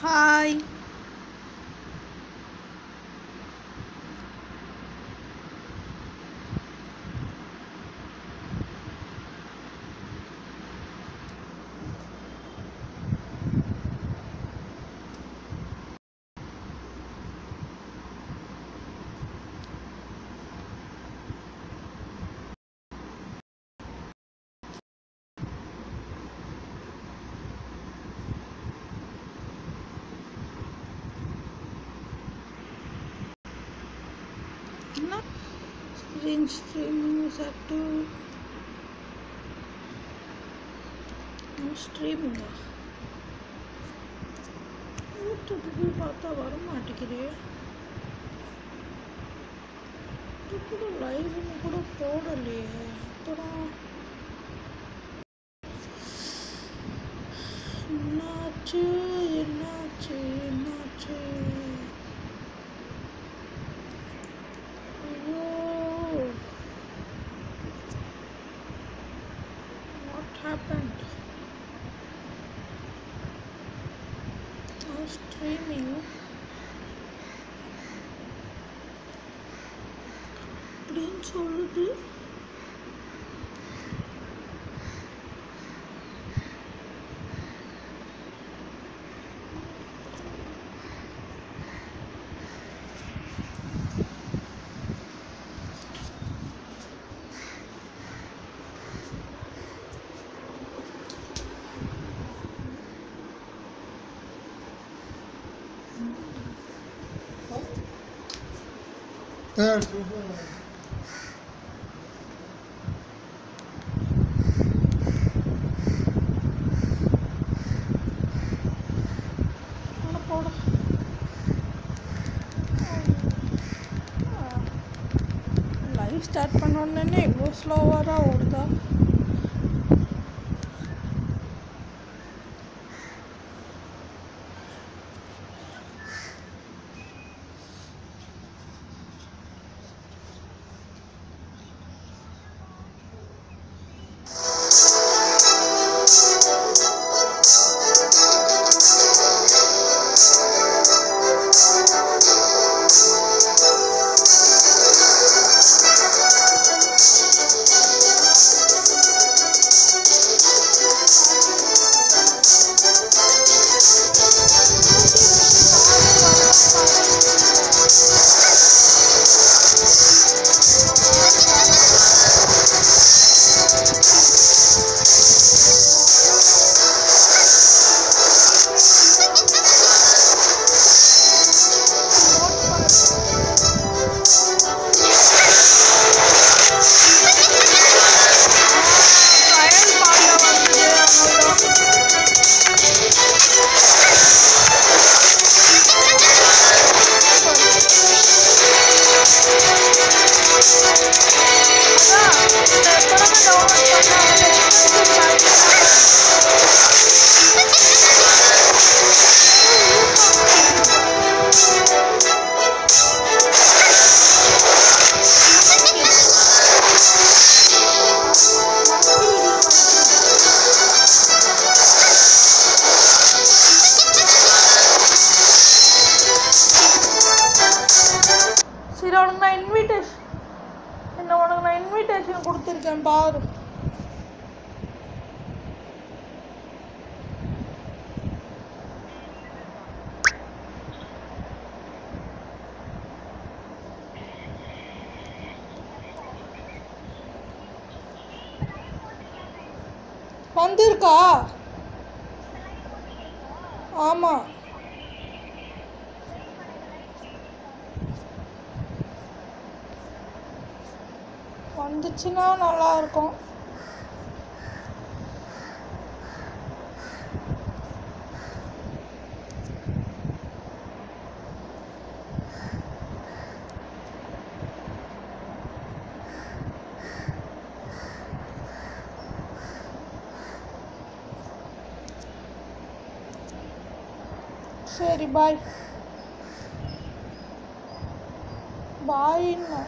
Hi என்ன screen streaming is active ஸ்ட்ரீமிங்கா YouTube போய் பார்த்தா வர மாட்டேங்குதே இது கூட லைவ்னு கூட போடலையே அப்புறம் என்னாச்சு என்னாச்சு என்னாச்சு ஐயோ வாட் happened now streaming அப்படின்னு சொல்லுது அட போடா லைவ் ஸ்டார்ட் பண்ண உடனே இவ்வளோ ஸ்லோவாக ஓடுதா ட்ரையல் பால்ல வந்து அவ்வளோதான் அதான் இந்த படமே டவுன்லோட் பண்ணாலே சரி உனக்கு நான் இன்விடேஷன் என்ன உனக்கு நான் இன்விடேஷன் கொடுத்துருக்கேன் பாரு வந்திருக்கா ஆமா வந்துச்சுன்னா நல்லா இருக்கும் சரி பாய் பாய்ண்ணா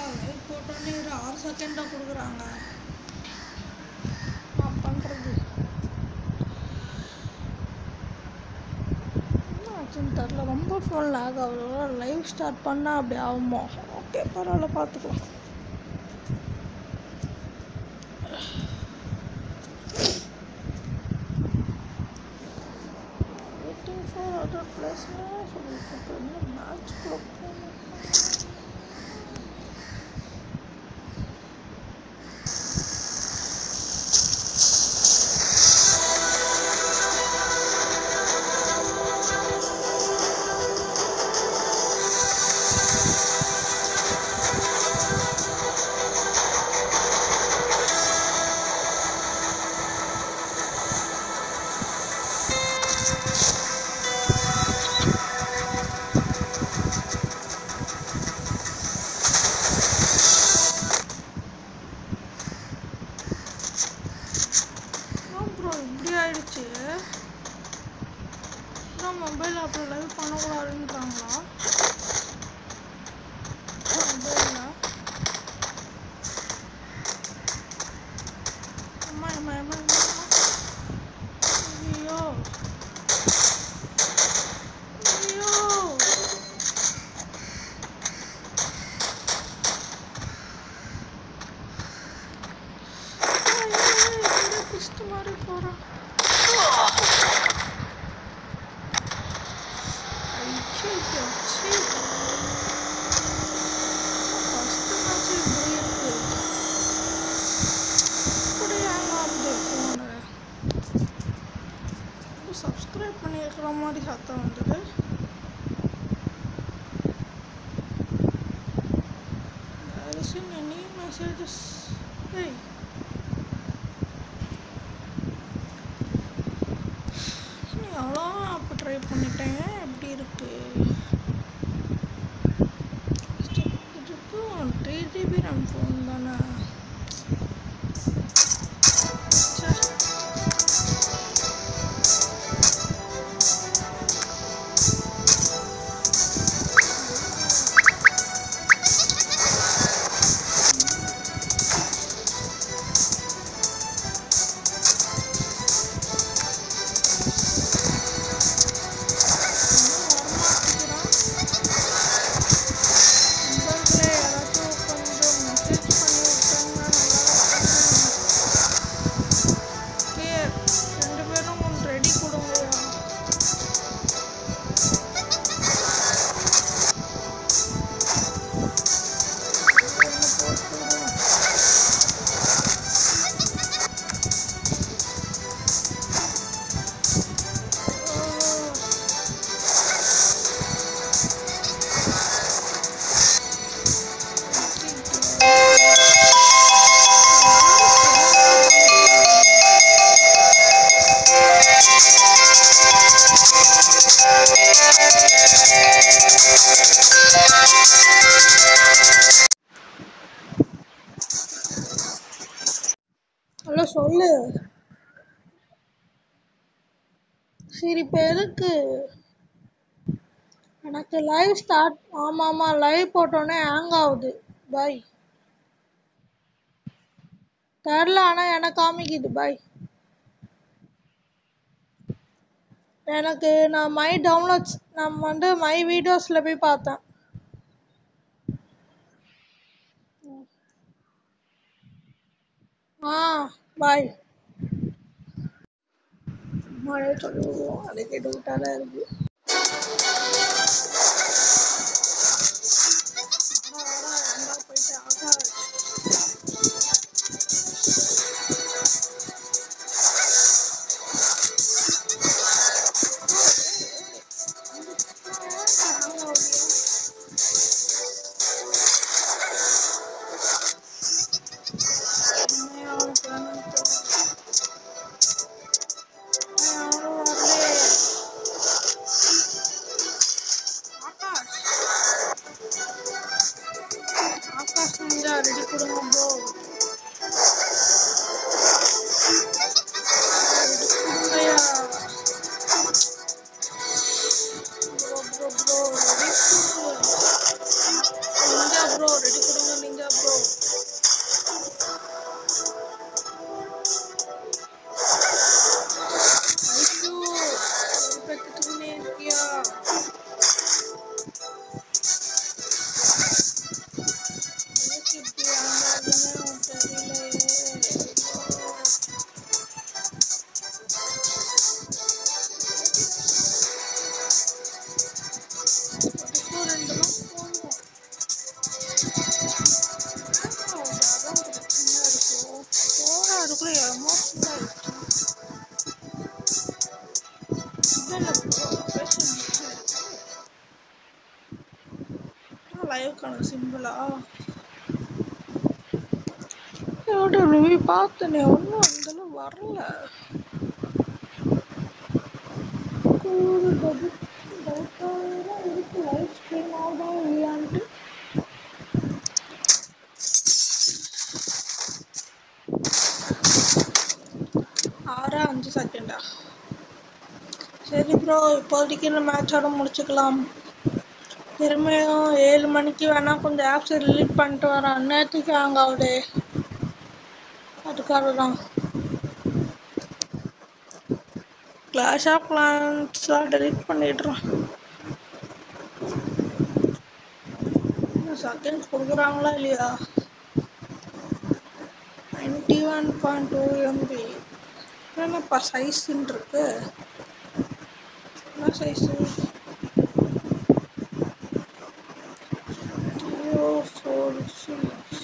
லைவ் போட்டோன்னே ஒரு ஆறு செகண்டாக கொடுக்குறாங்க நான் பண்ணுறது என்ன ஆச்சுன்னு தெரில ரொம்ப ஃபோன் லேக் ஆகுது லைவ் ஸ்டார்ட் பண்ணால் அப்படி ஆகுமோ ஓகே பரவாயில்ல பார்த்துக்கலாம் வெயிட்டிங் ஃபார் அதர் பிளேஸ்னு சொல்லிட்டு இன்னும் மேட்ச் போகணும் ஏன் ப்ரோ இப்படி ஆயிடுச்சு அதான் மொபைல் அப்படி லைவ் பண்ணக்கூடாதுன்றாங்களா மொபைலில் அம்மா அம்மா அம்மா அம்மா ஐயோ ஐயோ பிஸ்ட் மாதிரி போகிறான் ஐயோ சீ ஃபஸ்ட்டு மேட்ச் இப்படி இருக்கு இப்படி ஹேங் ஆகுது ஃபோனு சப்ஸ்கிரைப் பண்ணியிருக்கிற மாதிரி சத்தம் வந்தது There isn't any messages. Hey. நீ எவ்வளோ அப்போ ட்ரை பண்ணிட்டேன் எப்படி இருக்கு இதுக்கும் த்ரீ ஜிபி ரேம் ஃபோன் தானே ச்சே. நண்பர்களே யாராச்சும் கொஞ்சம் மெசேஜ் பண்ணி விட்டாங்கன்னா நல்லா இருக்கும் கே ரெண்டு பேரும் கொஞ்சம் ரெடி கொடுங்கய்யா ஒன்று போட்டு விடுவோம். ஓ ஹலோ சொல்லு சரி இப்போ எதுக்கு எனக்கு லைவ் ஸ்டார்ட் ஆமாம் ஆமாம் லைவ் போட்டோன்னே ஹேங் ஆகுது பாய் தெரில ஆனால் எனக்கு காமிக்குது பாய் எனக்கு நான் மை டவுன்லோட்ஸ் நம்ம வந்து மை வீடியோஸில் போய் பார்த்தேன் ஆ பாய் மழை சொல்லி விடுவோம் அதை கேட்டு விட்டாலே இருக்கு வாடா, வாடா, எங்க போயிட்டு ஆகாஷ் ரெடி கொடுங்க ப்ரோ கொடுங்கய்யா ப்ரோ ப்ரோ ப்ரோ ரெடி கொடுங்க எங்க ப்ரோ ரெடி கொடுங்க நிஞ்சா ப்ரோ ஐயோ கத்துட்டுனே இருக்கியா எனக்கு இப்படி ஆகாதுன்னு தெரியலையே ஐயோ. அதுக்கும் ரெண்டு நாள் போதும் ஆமா, அதான் பிரச்சனையா இருக்கும் போனா அதுக்குள்ள எமோஷனல் ஆயிடுச்சு இல்ல லைவ்க்கான சிம்பிளா ரிவ்யூ பார்த்தனே ஒன்றும் அந்தளவு வரல ஒரு டபுள் டவுட்டாக தான் இருக்கு லைவ் ஸ்ட்ரீம் ஆகுதா இல்லையான்ட்டு ஆறா அஞ்சு செகண்டா சரி ப்ரோ இப்போதைக்கு இந்த மேட்சோட முடிச்சுக்கலாம் திரும்பியும் ஏழு மணிக்கு வேணா கொஞ்சம் ஆப்ஸ் ரிலீட் பண்ணிட்டு வரேன் நேற்றுக்கு ஹேங் ஆகுது அதுக்காக தான் கிளாஷ் ஆஃப் கிளான்ஸ்லாம் டெலீட் பண்ணிடுறேன் செகண்ட்ஸ் கொடுக்குறாங்களா இல்லையா ninety one point two MB என்னப்பா சைஸ்ன்னு இருக்கு என்ன சைஸு ஜியோ ஃபோர் சிக்ஸ்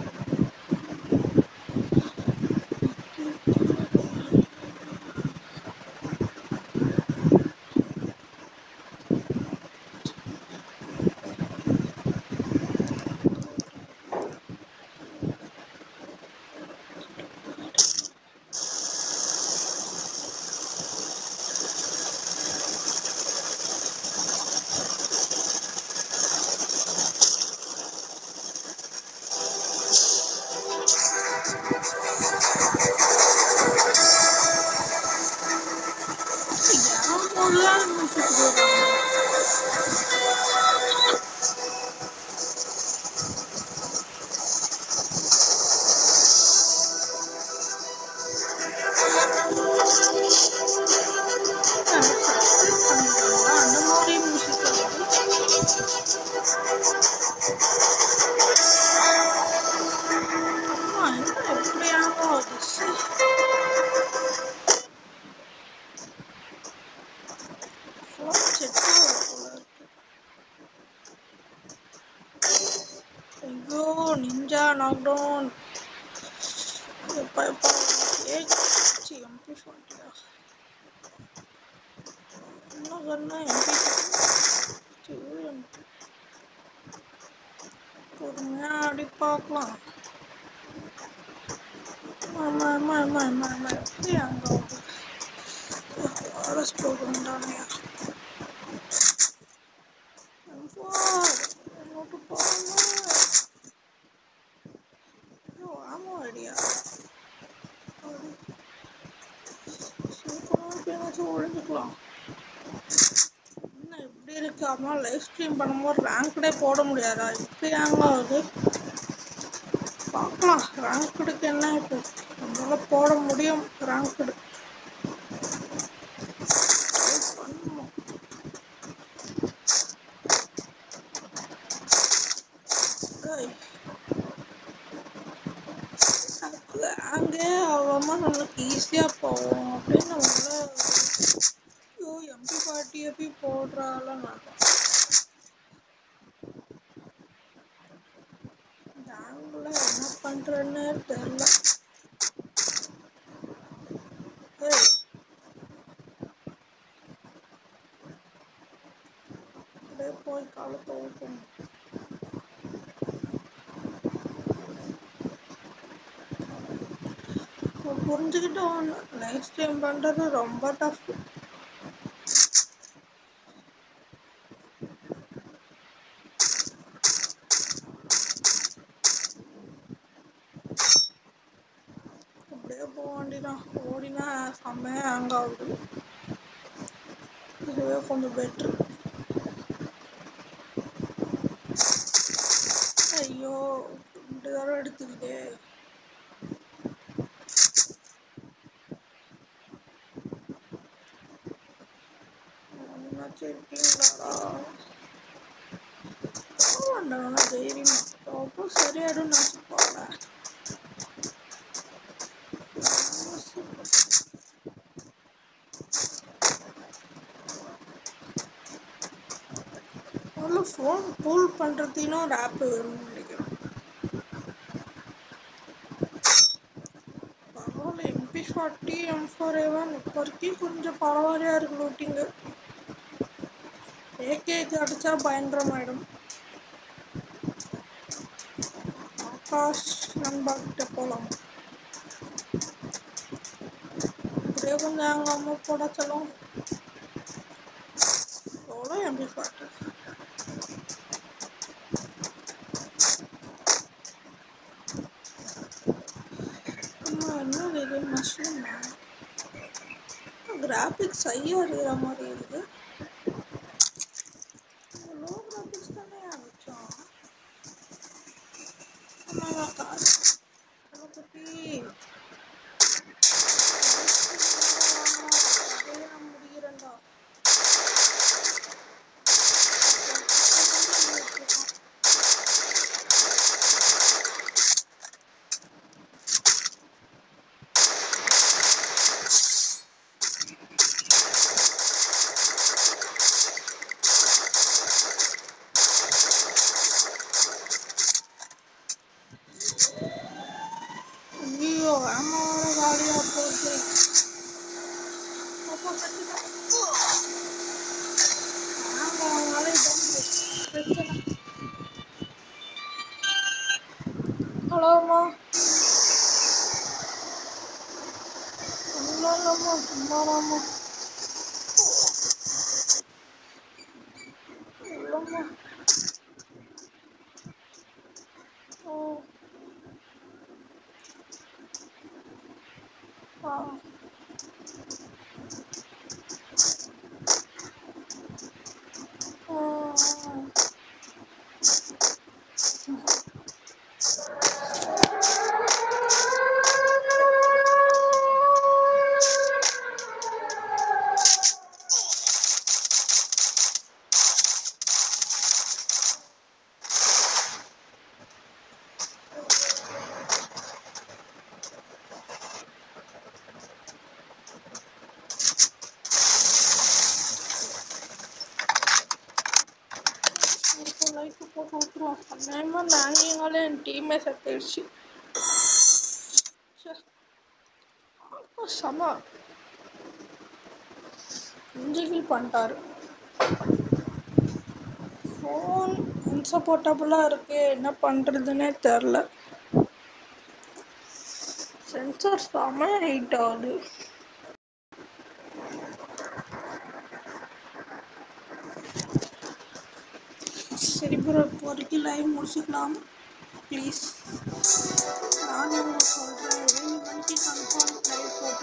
என் போதுதான் மியூசிக் போடுறாங்க அந்த மாதிரி மியூசிக் வருது ஆமா, என்ன எப்படியானோ அது சீ. phone set ஆகல போல இருக்கு. ஐயோ நிஞ்சா நாக் டவுன் எப்பா எப்பா ஏச்சி எம்பி ஃபார்ட்டியா இன்னும் சொன்னா எம்பி பொறுமையா ஆடி பார்க்கலாம் ஆமா ஆமா ஆமா ஆமா ஆமா எப்படி அங்க ஃபாரஸ்ட் ப்ரோக்ராம் தானே என்னோட போகாம ஐயோ ஆமா ஐடியா சீக்கிரமா பேனாச்சும் ஒழிஞ்சுக்கலாம் என்ன இப்படி இருக்கு அம்மா லைவ் ஸ்ட்ரீம் பண்ணும்போது ரேங்க்டே போட முடியாதா இப்படி ஹேங் ஆகுது பார்க்கலாம் ரேங்க்டுக்கு என்ன இப்போ நம்மளால போட முடியும் ரேங்க்டு பண்ணுவோம் ஏய், அங்கே அவமா நம்மளுக்கு ஈஸியா போவோம் அப்படின்னு நம்மளால ஐயோ எம்பி பாட்டி எப்படி போடுறாள் நான் ஜாங்கில் என்ன பண்றேன்னு தெரியல ஏய் அப்படியே போய் காலத்தை ஊட்டணும் புரிஞ்சுக்கிட்டோம் லைஃப் ஸ்ட்ரீம் பண்றது ரொம்ப டஃப் அப்படியே போக வேண்டியதான் ஓடினா செம்மையா ஹேங் ஆகுது இதுவே கொஞ்சம் பெட்ரு ஐயோ ரெண்டு தடவை எடுத்துக்கிட்டே என்னாச்சும் இருக்கீங்களாடா போவேண்டாம் தைரியமா அப்போ சரியாயிடும் நினச்சிப்பாங்க முதல்ல ஃபோன் கூல் பண்ணுறதுன்னு ஒரு ஆப் வேணும்னு நினைக்கிறேன் பரவாயில்ல எம்பி ஃபார்ட்டி எம் ஃபோர் ஏவன் இப்போ வரைக்கும் கொஞ்சம் பரவாயில்லையா இருக்கு லூட்டிங்கு ஏகேக்கு அடிச்சா பயங்கரமாயிடும் ஆகாஷ் நண்பா கிட்ட போகலாம் அப்படியே கொஞ்சம் அங்கே அம்மா போட சொல்லும் எவ்வளோ எம்பி ஃபார்ட்டி அம்மா என்னது இது மஷ்ரூமா கிராஃபிக்ஸ் ஐயா இருக்கிற மாதிரி இருக்கு லோ கிராஃபிக்ஸ் தானே அனுப்பிச்சோம் ஆமாங்க கார் அதை பற்றி அதே நான் முடிகிறேன்டா ஐயோ ஆமா வர காலியா போகுது அப்பா கட்டுதான் ஆமா அவனால இதான் பிரச்சனை ஹலோ அம்மா ஒன்றும் இல்லைம்மா சும்மாதாம்மா இல்லைம்மா ஓ ஆ ஆ இப்போ லைட்டு போட்டு விட்டுருவோம் அநேகமாக அந்த ஆங்கியங்கால என் டீமே செத்துடுச்சு ச்சே. அப்பா செம அஞ்சு கில் பண்ணிட்டாரு ஃபோன் அன்சப்போர்ட்டபுளாக இருக்கு என்ன பண்ணுறதுன்னே தெரில சென்சார் செம ஹீட் ஆகுது சரி ப்ரோ இப்போ வரைக்கும் லைவ் முடிச்சுக்கலாம் ப்ளீஸ் நானும் சொல்கிறேன் ஏழு மணிக்கு கன்ஃபார்ம் லைவ் போட்டு